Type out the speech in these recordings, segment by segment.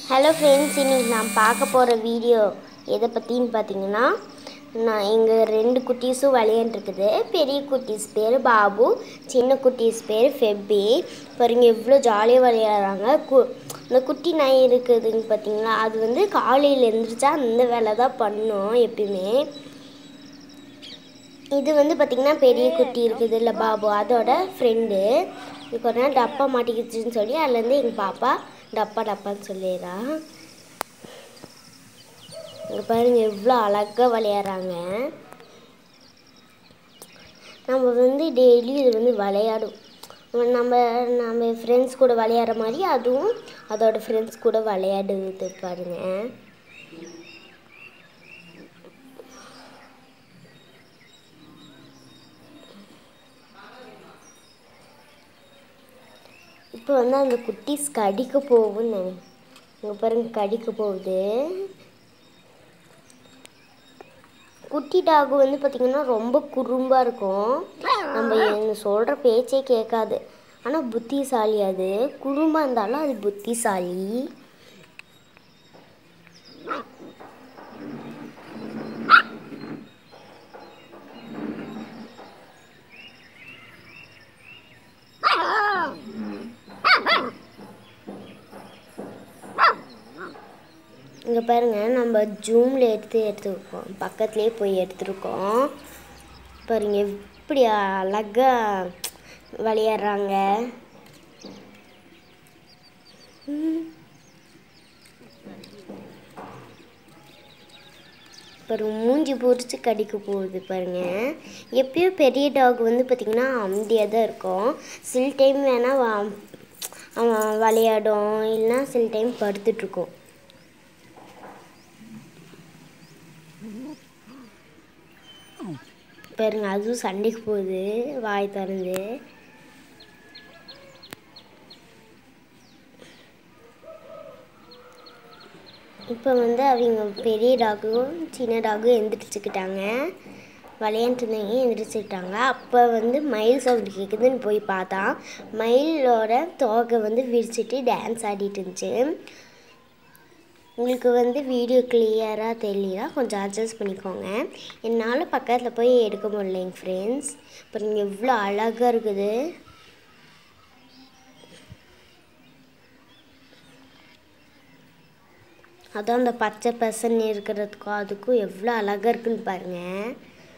hello friends இன்னைக்கு நான் பார்க்க போகிற வீடியோ எதை பற்றின்னு பார்த்தீங்கன்னா நான் எங்கள் ரெண்டு குட்டீஸும் விளையாண்டுருக்குது பெரிய குட்டீஸ் பேர் பாபு சின்ன குட்டீஸ் பேர் ஃபெப்பி பாருங்க எவ்வளோ ஜாலியாக விளையாடுறாங்க கு இந்த குட்டி நாய் இருக்குதுங்க பார்த்தீங்களா அது வந்து காலையில் எழுந்திரிச்சா அந்த வேலை தான் பண்ணும் எப்பயுமே இது வந்து பார்த்திங்கன்னா பெரிய குட்டி இருக்குது இல்லை பாபு அதோட ஃப்ரெண்டு இது கொஞ்ச நேரம் டப்பா மாட்டிக்கிச்சுன்னு சொல்லி அதுலேருந்து எங்கள் பாப்பா டப்பா டப்பான்னு சொல்லிடுறா இங்கே பாருங்க எவ்வளோ அழகாக விளையாடுறாங்க நம்ம வந்து டெய்லி இது வந்து விளையாடும் நம்ம நம்ம ஃப்ரெண்ட்ஸ் கூட விளையாடுற மாதிரி அதுவும் அதோட ஃப்ரெண்ட்ஸ் கூட விளையாடுது பாருங்கள் இப்போ வந்து அந்த குட்டீஸ் கடிக்க போகும்னு நினை இங்கே பாருங்க கடிக்க போகுது குட்டி டாகு வந்து பார்த்திங்கன்னா ரொம்ப குறும்பாக இருக்கும் நம்ம என்ன சொல்கிற பேச்சே கேட்காது ஆனால் புத்திசாலி அது குறும்பாக இருந்தாலும் அது புத்திசாலி இங்கே பாருங்கள் நம்ம ஜூமில் எடுத்து எடுத்துருக்கோம் பக்கத்துலேயே போய் எடுத்துருக்கோம் பாருங்க எப்படி அழகாக விளையாடுறாங்க பாருங்க மூஞ்சி பொறிச்சு கடிக்க போகுது பாருங்க எப்பயும் பெரிய டாக் வந்து பார்த்திங்கன்னா அமைதியாக தான் இருக்கும் சில டைம் வேணால் அவன் விளையாடும் இல்லைன்னா சில டைம் படுத்துட்ருக்கும் பாருங்க அதுவும் சண்டைக்கு போகுது வாய் திறந்து இப்போ வந்து அவங்க பெரிய டாகும் சின்ன டாகும் எந்திரிச்சுக்கிட்டாங்க விளையாண்டுருந்தவங்க எந்திரிச்சுக்கிட்டாங்க அப்போ வந்து மயில் சவுண்டு கேட்குதுன்னு போய் பார்த்தா மயிலோட தோகை வந்து விரிச்சிட்டு டான்ஸ் ஆடிட்டு இருந்துச்சு உங்களுக்கு வந்து வீடியோ கிளியராக தெரியலனா கொஞ்சம் அட்ஜஸ்ட் பண்ணிக்கோங்க என்னால் பக்கத்தில் போய் எடுக்க முடியலைங்க ஃப்ரெண்ட்ஸ் இப்போ நீங்கள் எவ்வளோ அழகாக இருக்குது அதான் அந்த பச்சை பசன்னு இருக்கிறதுக்கும் அதுக்கும் எவ்வளோ அழகாக இருக்குன்னு பாருங்கள்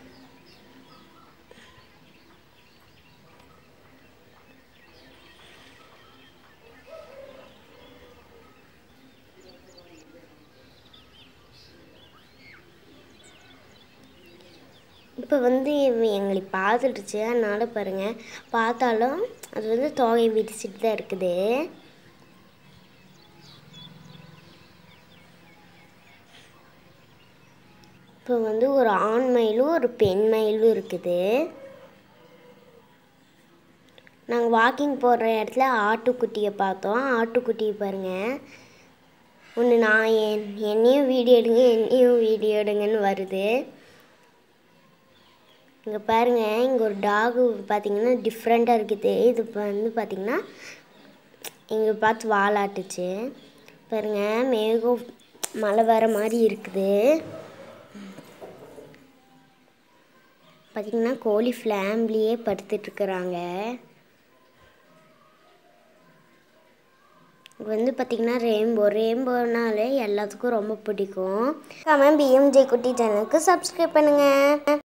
இப்போ வந்து எங்களை பார்த்துடுச்சு அதனால் பாருங்கள் பார்த்தாலும் அது வந்து தோகை விரிச்சிட்டு தான் இருக்குது இப்போ வந்து ஒரு ஆண் மயிலும் ஒரு பெண் மயிலும் இருக்குது நாங்கள் வாக்கிங் போகிற இடத்துல ஆட்டுக்குட்டியை பார்த்தோம் ஆட்டுக்குட்டியை பாருங்கள் ஒன்று நான் என் என்னையும் வீடியோ எடுங்க என்னையும் வீடியோ எடுங்கன்னு வருது இங்கே பாருங்கள் இங்கே ஒரு டாகு பார்த்தீங்கன்னா டிஃப்ரெண்ட்டாக இருக்குது இது வந்து பார்த்திங்கன்னா இங்கே பார்த்து வாலாட்டுச்சு பாருங்கள் மேகம் மழை வர மாதிரி இருக்குது பார்த்திங்கன்னா கோழி ஃப்ளாம்லேயே படுத்துட்ருக்குறாங்க வந்து பார்த்திங்கன்னா ரெயின்போ ரெயின்போனாலே எல்லாத்துக்கும் ரொம்ப பிடிக்கும் கமெண்ட் பிஎம்ஜே குட்டி சேனலுக்கு சப்ஸ்கிரைப் பண்ணுங்கள்